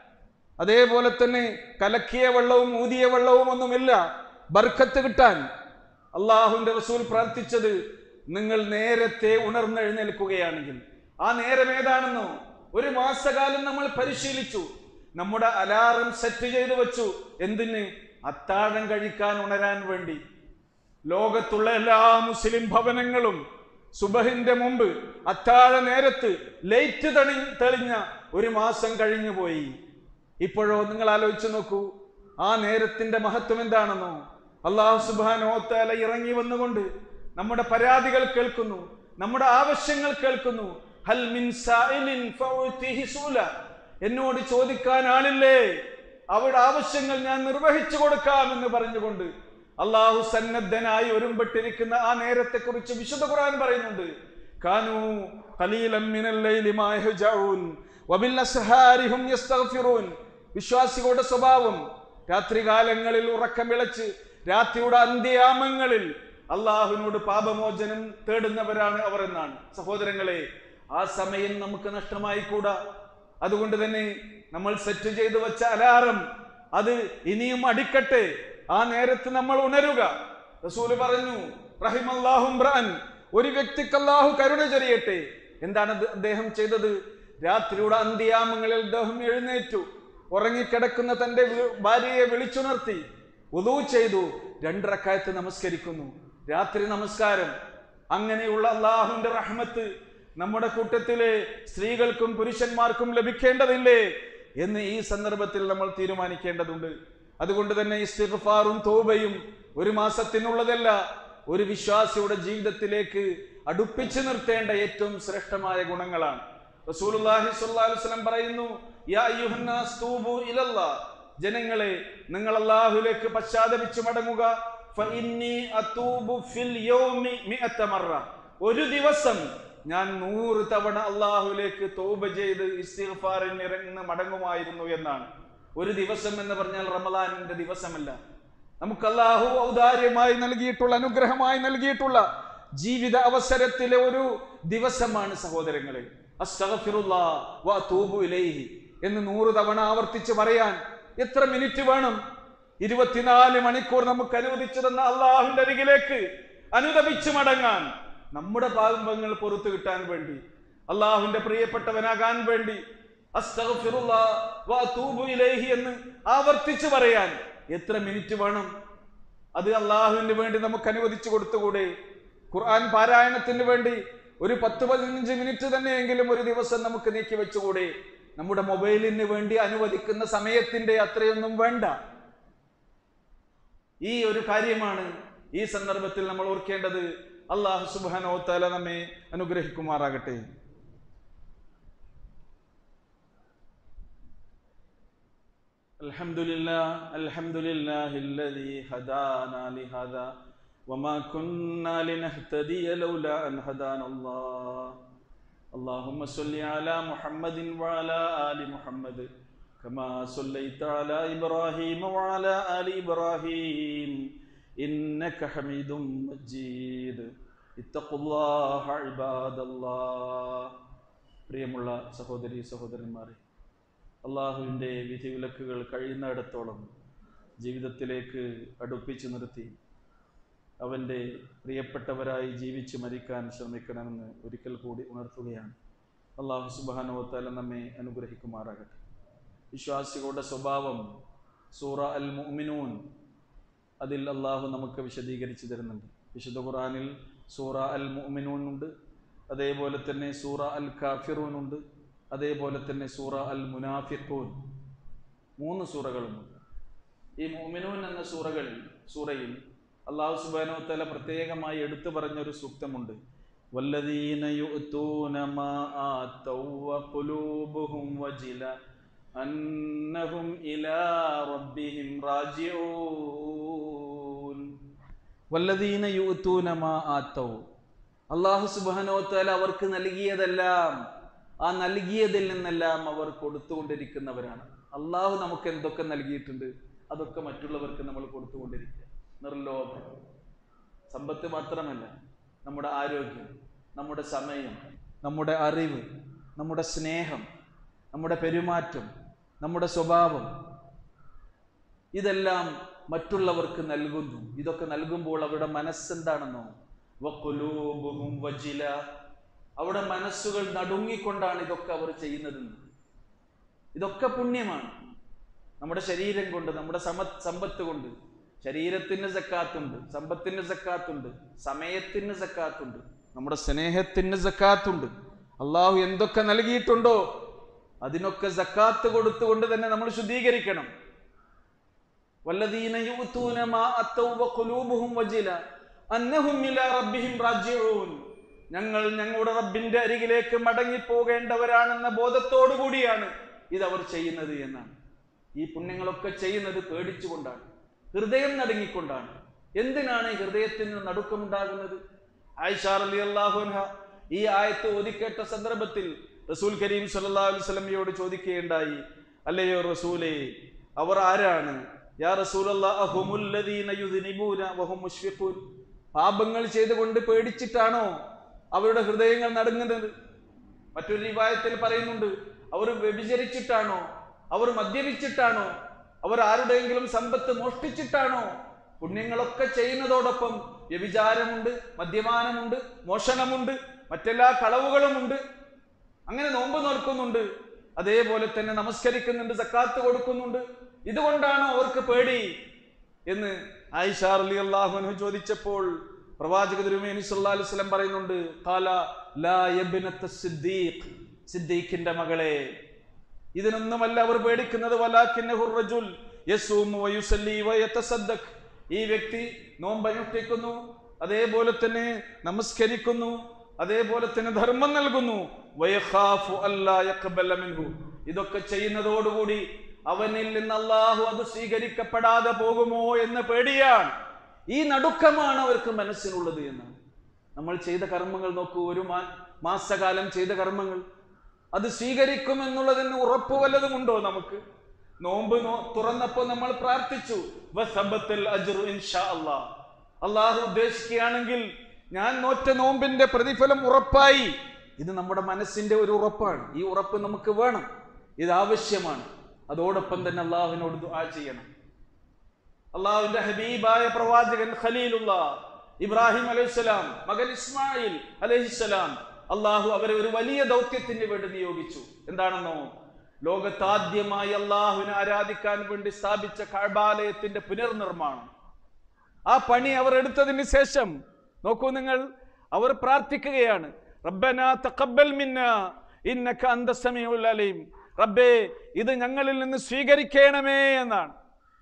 അതേപോലെ തന്നെ കലക്കിയ വെള്ളവും ഊതിയ വെള്ളവും ഒന്നുമില്ല ബർക്കത്ത് കിട്ടാൻ അള്ളാഹുവിന്റെ റസൂൽ പ്രാർത്ഥിച്ചത് നിങ്ങൾ നേരത്തെ ഉണർന്നെഴുന്നേൽക്കുകയാണെങ്കിൽ ആ നേരം ഏതാണെന്നോ ഒരു മാസകാലം നമ്മൾ പരിശീലിച്ചു നമ്മുടെ അലാറം സെറ്റ് ചെയ്തു വെച്ചു എന്തിന് അത്താഴം കഴിക്കാൻ ഉണരാൻ വേണ്ടി ലോകത്തുള്ള എല്ലാ മുസ്ലിം ഭവനങ്ങളും സുബഹിന്റെ മുമ്പ് അത്താഴ നേരത്ത് ലൈറ്റ് തണി തെളിഞ്ഞ ഒരു മാസം കഴിഞ്ഞു പോയി ഇപ്പോഴോ നിങ്ങൾ ആലോചിച്ചു നോക്കൂ ആ നേരത്തിന്റെ മഹത്വം എന്താണെന്നോ അള്ളാഹു സുബാനോത്താല ഇറങ്ങി വന്നുകൊണ്ട് നമ്മുടെ പരാതികൾ കേൾക്കുന്നു നമ്മുടെ ആവശ്യങ്ങൾ കേൾക്കുന്നു ഹൽ മിൻ സായിലിൻ ഫഉതിഹി സൂല. എന്നോട് ചോദിക്കാൻ ആളില്ലേ അവരുടെ ആവശ്യങ്ങൾ ഞാൻ നിർവഹിച്ചു കൊടുക്കാം എന്ന് പറഞ്ഞുകൊണ്ട് അള്ളാഹു സന്നദ്ധനായി ഒരുമ്പെട്ടിരിക്കുന്ന ആ നേരത്തെ കുറിച്ച് വിശുദ്ധ ഖുർആൻ പറയുന്നുണ്ട് കാനൂ ഖലീലൻ മിനൽ ലൈലി മാ യഹ്ജഊൻ വബിൽ അസ്ഹാരി ഹും യസ്തഗ്ഫിറൂൻ വിശ്വാസികളുടെ സ്വഭാവം രാത്രികാലങ്ങളിൽ ഉറക്കം വിളച്ച് രാത്രിയുടെ അന്ത്യയാമങ്ങളിൽ അള്ളാഹുവിനോട് പാപമോചനം തേടുന്നവരാണ് അവർ എന്നാണ് സഹോദരങ്ങളെ ആ സമയം നമുക്ക് നഷ്ടമായി കൂടാ അതുകൊണ്ട് തന്നെ നമ്മൾ സെറ്റ് ചെയ്തു വെച്ച അലാറം അത് ഇനിയും അടിക്കട്ടെ ആ നേരത്ത് നമ്മൾ ഉണരുക റസൂല് പറഞ്ഞു റഹിമല്ലാഹും ബ്രാൻ ഒരു വ്യക്തിക്ക് അല്ലാഹു കരുണ ചൊരിയട്ടെ എന്താണ് അത് അദ്ദേഹം ചെയ്തത് രാത്രിയുടെ അന്ത്യാമങ്ങളിൽ അദ്ദേഹം എഴുന്നേറ്റു ഉറങ്ങിക്കിടക്കുന്ന തന്റെ വി- ഭാര്യയെ വിളിച്ചുണർത്തി ഉദൂ ചെയ്തു രണ്ടറക്കായത്ത് നമസ്കരിക്കുന്നു രാത്രി നമസ്കാരം അങ്ങനെയുള്ള അള്ളാഹുവിന്റെ റഹ്മത്ത് നമ്മുടെ കൂട്ടത്തിലെ സ്ത്രീകൾക്കും പുരുഷന്മാർക്കും ലഭിക്കേണ്ടതില്ലേ എന്ന് ഈ സന്ദർഭത്തിൽ നമ്മൾ തീരുമാനിക്കേണ്ടതുണ്ട് അതുകൊണ്ട് തന്നെ ഇസ്തിഗ്ഫാറും തോബയും ഒരു മാസത്തിനുള്ളതല്ല ഒരു വിശ്വാസിയുടെ ജീവിതത്തിലേക്ക് അടുപ്പിച്ചു നിർത്തേണ്ട ഏറ്റവും ശ്രേഷ്ഠമായ ഗുണങ്ങളാണ് റസൂലുള്ളാഹി സ്വല്ലല്ലാഹു അലൈഹി വസല്ലം പറയുന്നു യാ അയ്യുഹന്നാസ് തൂബു ഇലല്ലാഹ് ജനങ്ങളെ നിങ്ങൾ അല്ലാഹുവിലേക്ക് പശ്ചാത്തപിച്ചു മടങ്ങുക ഫഇന്നി അതൂബു ഫിൽ യൗമി മിഅത്ത മറ ഒരു ദിവസം ഞാൻ നൂറ് തവണ അള്ളാഹുലേക്ക് തോപ ചെയ്ത് ഇസ്തിഗ്ഫാറിന് ഇറങ്ങുന്ന മടങ്ങുമായിരുന്നു എന്നാണ് ഒരു ദിവസം എന്ന് പറഞ്ഞാൽ റമദാനിന്റെ ദിവസമല്ല നമുക്ക് അള്ളാഹു ഔദാര്യമായി നൽകിയിട്ടുള്ള അനുഗ്രഹമായി നൽകിയിട്ടുള്ള ജീവിത അവസരത്തിലെ ഒരു ദിവസമാണ് സഹോദരങ്ങളെ അസ്തഗ്ഫിറുല്ലാ വ അതൂബു ഇലൈഹി എന്ന് നൂറ് തവണ ആവർത്തിച്ച് പറയാൻ എത്ര മിനിറ്റ് വേണം ഇരുപത്തിനാല് മണിക്കൂർ നമുക്ക് അനുവദിച്ചു തന്ന അള്ളാഹുവിന്റെ അരികിലേക്ക് അനുദപിച്ചു മടങ്ങാൻ നമ്മുടെ പാപങ്ങൾ പുറത്തു കിട്ടാൻ വേണ്ടി അള്ളാഹുവിന്റെ പ്രിയപ്പെട്ടവനാകാൻ വേണ്ടി അസ്തഗ്ഫിറുല്ലാ വ അതൂബു ഇലൈഹി എന്ന് ആവർത്തിച്ചു പറയാൻ എത്ര മിനിറ്റ് വേണം അത് അള്ളാഹുവിന് വേണ്ടി നമുക്ക് അനുവദിച്ചു കൊടുത്തുകൂടെ ഖുർആൻ പാരായണത്തിന് വേണ്ടി ഒരു പത്ത് പതിനഞ്ച് മിനിറ്റ് തന്നെയെങ്കിലും ഒരു ദിവസം നമുക്ക് നീക്കി വെച്ചുകൂടെ നമ്മുടെ മൊബൈലിന് വേണ്ടി അനുവദിക്കുന്ന സമയത്തിന്റെ അത്രയൊന്നും വേണ്ട ഈ ഒരു കാര്യമാണ് ഈ സന്ദർഭത്തിൽ നമ്മൾ ഓർക്കേണ്ടത് അള്ളാഹു സുബാനോ തല നമ്മെ അനുഗ്രഹിക്കുമാറാകട്ടെ الحمد لله الحمد لله الذي هدانا لهذا وما كنا لنهتدي لولا أن هدانا الله اللهم صل على محمد وعلى آل محمد كما صليت على إبراهيم وعلى آل إبراهيم إنك حميد مجيد اتقوا الله عباد الله പ്രിയമുള്ള സഹോദരി സഹോദരന്മാരെ അള്ളാഹുവിൻ്റെ വിധിവിലക്കുകൾ കഴിയുന്നിടത്തോളം ജീവിതത്തിലേക്ക് അടുപ്പിച്ചു നിർത്തി അവൻ്റെ പ്രിയപ്പെട്ടവരായി ജീവിച്ച് മരിക്കാൻ ശ്രമിക്കണമെന്ന് ഒരിക്കൽ കൂടി ഉണർത്തുകയാണ് അള്ളാഹു സുബാനുവത്താല നമ്മെ അനുഗ്രഹിക്കുമാറാകട്ടെ വിശ്വാസികളുടെ സ്വഭാവം സൂറ അൽ മുഅ്മിനൂൻ അതിൽ അള്ളാഹു നമുക്ക് വിശദീകരിച്ചു തരുന്നുണ്ട് വിശുദ്ധ ഖുറാനിൽ സൂറ അൽ മുഅ്മിനൂൻ ഉണ്ട് അതേപോലെ തന്നെ സൂറ അൽ കാഫിറൂൻ ഉണ്ട് അതേപോലെ തന്നെ സൂറ അൽ മുനാഫിഖൂൻ മൂന്ന് സൂറകളുമുണ്ട് ഈ മുഅ്മിനൂൻ എന്ന സൂറകളിൽ സൂറയിൽ അള്ളാഹു സുബാനോ തല പ്രത്യേകമായി എടുത്തു പറഞ്ഞൊരു സൂക്തമുണ്ട് വല്ലദീന യുഅ്തൂന മാ ആതൗ വഖുലൂബുഹും വജില അന്നഹും ഇലാ റബ്ബിഹിം റാജിഊൻ വല്ലദീന യുഅ്തൂന മാ ആതൗ അള്ളാഹു സുബാനോ തല അവർക്ക് നൽകിയതെല്ലാം ആ നൽകിയതിൽ നിന്നെല്ലാം അവർ കൊടുത്തുകൊണ്ടിരിക്കുന്നവരാണ് അള്ളാഹു നമുക്ക് എന്തൊക്കെ നൽകിയിട്ടുണ്ട് അതൊക്കെ മറ്റുള്ളവർക്ക് നമ്മൾ കൊടുത്തുകൊണ്ടിരിക്കുക നിർലോഭം സമ്പത്ത് മാത്രമല്ല നമ്മുടെ ആരോഗ്യം നമ്മുടെ സമയം നമ്മുടെ അറിവ് നമ്മുടെ സ്നേഹം നമ്മുടെ പെരുമാറ്റം നമ്മുടെ സ്വഭാവം ഇതെല്ലാം മറ്റുള്ളവർക്ക് നൽകുന്നു ഇതൊക്കെ നൽകുമ്പോൾ അവരുടെ മനസ്സെന്താണെന്നോ വഖുലൂബുഹും വജില അവിടെ മനസ്സുകൾ നടുങ്ങിക്കൊണ്ടാണ് ഇതൊക്കെ അവർ ചെയ്യുന്നതെന്ന് ഇതൊക്കെ പുണ്യമാണ് നമ്മുടെ ശരീരം കൊണ്ട് നമ്മുടെ സമ സമ്പത്ത് കൊണ്ട് ശരീരത്തിന് സക്കാത്തുണ്ട് സമ്പത്തിന് സക്കാത്തുണ്ട് സമയത്തിന് സക്കാത്തുണ്ട് നമ്മുടെ സ്നേഹത്തിന് സക്കാത്തുണ്ട് അള്ളാഹു എന്തൊക്കെ നൽകിയിട്ടുണ്ടോ അതിനൊക്കെ സക്കാത്ത് കൊടുത്തുകൊണ്ട് തന്നെ നമ്മൾ ശുദ്ധീകരിക്കണം വല്ലദീന യുഅ്തൂന മാ അത്തൗ വഖുലൂബുഹും വജില അന്നഹും ഇലാ റബ്ബിഹിം റാജിഊൻ ഞങ്ങൾ ഞങ്ങളുടെ റബ്ബിന്റെ അരികിലേക്ക് മടങ്ങി പോകേണ്ടവരാണെന്ന ബോധത്തോടു കൂടിയാണ് ഇത് അവർ ചെയ്യുന്നത് എന്നാണ് ഈ പുണ്യങ്ങളൊക്കെ ചെയ്യുന്നത് പേടിച്ചുകൊണ്ടാണ് ഹൃദയം നടുങ്ങിക്കൊണ്ടാണ് എന്തിനാണ് ഈ ഹൃദയത്തിന് നടുക്കമുണ്ടാകുന്നത് ആയിഷാർ അലി അള്ളാഹുൻഹ ഈ ആയത്ത് ഓതിക്കേട്ട സന്ദർഭത്തിൽ റസൂൽ കരീം സല്ലല്ലാഹു അലൈഹി വസല്ലമയോട് ചോദിക്കുകയുണ്ടായി അല്ലയോ റസൂലേ അവർ ആരാണ് യാ റസൂലല്ലാഹുമുല്ലദീന യുദ്നിബൂന വഹും മുശ്ഫിഖൂൻ പാപങ്ങൾ ചെയ്തുകൊണ്ട് പേടിച്ചിട്ടാണോ അവരുടെ ഹൃദയങ്ങൾ നടുങ്ങുന്നത് മറ്റൊരു റിവായത്തിൽ പറയുന്നുണ്ട് അവർ വ്യഭിചരിച്ചിട്ടാണോ അവർ മദ്യപിച്ചിട്ടാണോ അവർ ആരുടെയെങ്കിലും സമ്പത്ത് മോഷ്ടിച്ചിട്ടാണോ പുണ്യങ്ങളൊക്കെ ചെയ്യുന്നതോടൊപ്പം വ്യഭിചാരമുണ്ട് മദ്യപാനമുണ്ട് മോഷണമുണ്ട് മറ്റെല്ലാ കളവുകളുമുണ്ട് അങ്ങനെ നോമ്പ് നോൽക്കുന്നുണ്ട് അതേപോലെ തന്നെ നമസ്കരിക്കുന്നുണ്ട് സക്കാത്ത് കൊടുക്കുന്നുണ്ട് ഇതുകൊണ്ടാണോ അവർക്ക് പേടി എന്ന് ആയിഷാർ അലി അള്ളാഹുനു ചോദിച്ചപ്പോൾ പ്രവാചക തിരുമേനി സല്ലല്ലാഹു അലൈഹി വസല്ലം പറയുന്നുണ്ട് ഖാല ലാ യബ്നത സിദ്ദീഖ് സിദ്ദീഖിന്റെ മകളെ ഇതിനൊന്നുമല്ല അവർ പേടിക്കുന്നത് വലാക്കിന്നഹു റജുൽ യസൂമു വയുസല്ലി വയതസദ്ദഖ് ഈ വ്യക്തി നോമ്പ് അനുഷ്ഠിക്കുന്നു അതേപോലെ തന്നെ നമസ്കരിക്കുന്നു അതേപോലെ തന്നെ ധർമ്മം നൽകുന്നു വയഖാഫു അല്ലാ യഖ്ബല മിൻഹു ഇതൊക്കെ ചെയ്യുന്നതോടുകൂടി അവനിൽ നിന്ന് അള്ളാഹു അത് സ്വീകരിക്കപ്പെടാതെ പോകുമോ എന്ന പേടിയാണ് ഈ നടുക്കമാണ് അവർക്ക് മനസ്സിനുള്ളത് എന്ന് നമ്മൾ ചെയ്ത കർമ്മങ്ങൾ നോക്കൂ ഒരു മാ- മാസകാലം ചെയ്ത കർമ്മങ്ങൾ അത് സ്വീകരിക്കുമെന്നുള്ളതിന് ഉറപ്പ് വല്ലതുമുണ്ടോ നമുക്ക് നോമ്പ് നോ തുറന്നപ്പോൾ നമ്മൾ പ്രാർത്ഥിച്ചു വസബത്തുൽ അജ്റു ഇൻഷാ അല്ലാഹ് അള്ളാഹു ഉദ്ദേശിക്കുകയാണെങ്കിൽ ഞാൻ നോറ്റ നോമ്പിന്റെ പ്രതിഫലം ഉറപ്പായി ഇത് നമ്മുടെ മനസ്സിന്റെ ഒരു ഉറപ്പാണ് ഈ ഉറപ്പ് നമുക്ക് വേണം ഇത് ആവശ്യമാണ് അതോടൊപ്പം തന്നെ അള്ളാഹുവിനോട് ദുആ ചെയ്യണം അള്ളാഹുവിന്റെ ഹബീബായ പ്രവാചകൻ ഖലീലുള്ള ഇബ്രാഹിം അലൈഹിസ്സലാം മകൻ ഇസ്മായിൽ അലൈഹിസ്സലാം അള്ളാഹു അവരെ ഒരു വലിയ ദൗത്യത്തിന് വേണ്ടി നിയോഗിച്ചു എന്താണെന്നോ ലോകത്താദ്യമായി അള്ളാഹുവിനെ ആരാധിക്കാൻ വേണ്ടി സ്ഥാപിച്ച കഴബാലയത്തിന്റെ പുനർനിർമ്മാണം ആ പണി അവർ എടുത്തതിന് ശേഷം നോക്കൂ നിങ്ങൾ അവർ പ്രാർത്ഥിക്കുകയാണ് റബ്ബന തഖബ്ബൽ മിന്ന ഇന്നക അന്ത സമീഉൽ അലീം റബ്ബേ ഇത് ഞങ്ങളിൽ നിന്ന് സ്വീകരിക്കണമേ എന്നാണ്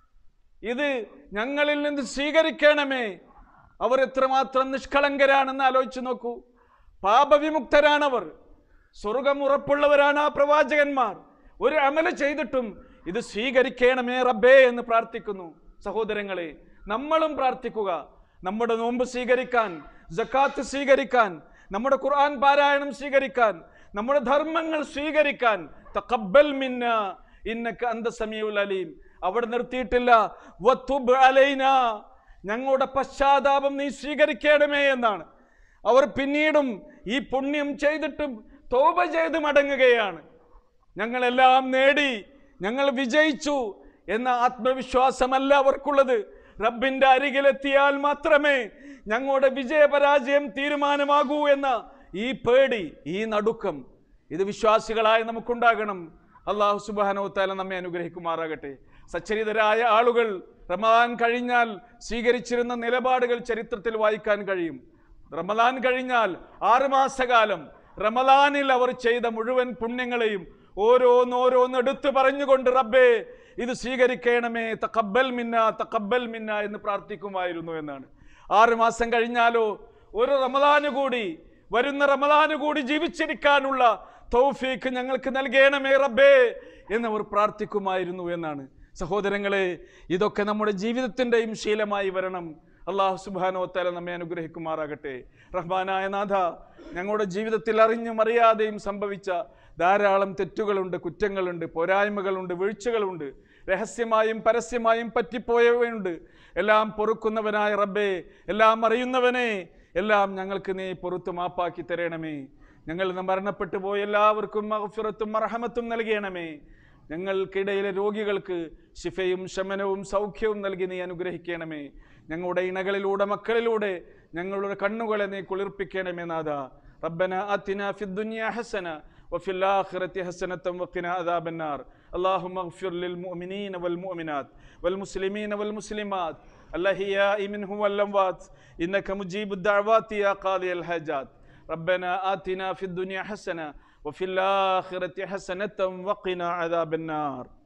ഇത് ഞങ്ങളിൽ നിന്ന് സ്വീകരിക്കണമേ അവർ എത്രമാത്രം നിഷ്കളങ്കരാണെന്ന് ആലോചിച്ച് നോക്കൂ പാപവിമുക്തരാണവർ സ്വർഗം ഉറപ്പുള്ളവരാണ് ആ പ്രവാചകന്മാർ ഒരു അമല ചെയ്തിട്ടും ഇത് സ്വീകരിക്കണമേ റബ്ബേ എന്ന് പ്രാർത്ഥിക്കുന്നു സഹോദരങ്ങളെ നമ്മളും പ്രാർത്ഥിക്കുക നമ്മുടെ നോമ്പ് സ്വീകരിക്കാൻ ജക്കാത്ത് സ്വീകരിക്കാൻ നമ്മുടെ ഖുർആൻ പാരായണം സ്വീകരിക്കാൻ നമ്മുടെ ധർമ്മങ്ങൾ സ്വീകരിക്കാൻ തഖബ്ബൽ മിന്ന ഇന്നക അന്ത സമീഉൽ അലീം അവിടെ നിർത്തിയിട്ടില്ല വത്തുബ് അലൈന ഞങ്ങളുടെ പശ്ചാത്താപം നീ സ്വീകരിക്കണമേ എന്നാണ് അവർ പിന്നീടും ഈ പുണ്യം ചെയ്തിട്ടും തോപ ചെയ്ത് മടങ്ങുകയാണ് ഞങ്ങളെല്ലാം നേടി ഞങ്ങൾ വിജയിച്ചു എന്ന ആത്മവിശ്വാസമല്ല അവർക്കുള്ളത് റബ്ബിന്റെ അരികിലെത്തിയാൽ മാത്രമേ ഞങ്ങളുടെ വിജയപരാജയം തീരുമാനമാകൂ എന്ന ഈ പേടി ഈ നടുക്കം ഇത് വിശ്വാസികളായി നമുക്കുണ്ടാകണം അള്ളാഹു സുബാനോ താല നമ്മെ അനുഗ്രഹിക്കുമാറാകട്ടെ സച്ചരിതരായ ആളുകൾ റമദാൻ കഴിഞ്ഞാൽ സ്വീകരിച്ചിരുന്ന നിലപാടുകൾ ചരിത്രത്തിൽ വായിക്കാൻ കഴിയും റമദാൻ കഴിഞ്ഞാൽ ആറുമാസകാലം റമദാനിൽ അവർ ചെയ്ത മുഴുവൻ പുണ്യങ്ങളെയും ഓരോന്നോരോന്ന് എടുത്തു പറഞ്ഞുകൊണ്ട് റബ്ബേ ഇത് സ്വീകരിക്കണമേ തക്കബൽ മിന്ന തക്കബൽ മിന്ന എന്ന് പ്രാർത്ഥിക്കുമായിരുന്നു എന്നാണ് ആറ് മാസം കഴിഞ്ഞാലോ ഒരു റമദാന് കൂടി വരുന്ന റമദാന് കൂടി ജീവിച്ചിരിക്കാനുള്ള തൗഫീക്ക് ഞങ്ങൾക്ക് നൽകണമേ റബ്ബേ എന്നവർ പ്രാർത്ഥിക്കുമായിരുന്നു എന്നാണ് സഹോദരങ്ങളെ ഇതൊക്കെ നമ്മുടെ ജീവിതത്തിൻ്റെയും ശീലമായി വരണം അള്ളാഹു സുബാനോ തല നമ്മെ അനുഗ്രഹിക്കുമാറാകട്ടെ റഹ്മാനായ നാഥ ഞങ്ങളുടെ ജീവിതത്തിൽ അറിഞ്ഞും അറിയാതെയും സംഭവിച്ച ധാരാളം തെറ്റുകളുണ്ട് കുറ്റങ്ങളുണ്ട് പോരായ്മകളുണ്ട് വീഴ്ചകളുണ്ട് രഹസ്യമായും പരസ്യമായും പറ്റിപ്പോയവയുണ്ട് എല്ലാം പൊറുക്കുന്നവനായ റബ്ബേ എല്ലാം അറിയുന്നവനെ എല്ലാം ഞങ്ങൾക്ക് നീ പൊറുത്തു മാപ്പാക്കി തരണമേ ഞങ്ങൾ ഇന്ന് മരണപ്പെട്ടു പോയ എല്ലാവർക്കും മഹഫിറത്തും അർഹമത്തും നൽകണമേ ഞങ്ങൾക്കിടയിലെ രോഗികൾക്ക് ശിഫയും ശമനവും സൗഖ്യവും നൽകി നീ അനുഗ്രഹിക്കണമേ ഞങ്ങളുടെ ഇണകളിലൂടെ മക്കളിലൂടെ ഞങ്ങളുടെ കണ്ണുകളെ നീ കുളിർപ്പിക്കണമേ നാഥ റബ്ബന ആതിന ഫി الدنيا حسنة وفي الآخرة حسنة وقنا عذاب النار اللهم اغفر للمؤمنين والمؤمنات والمسلمين والمسلمات الأحياء منهم والأموات إنك مجيب الدعوات يا قاضي الحاجات ربنا آتنا في الدنيا حسنة وفي الآخرة حسنة وقنا عذاب النار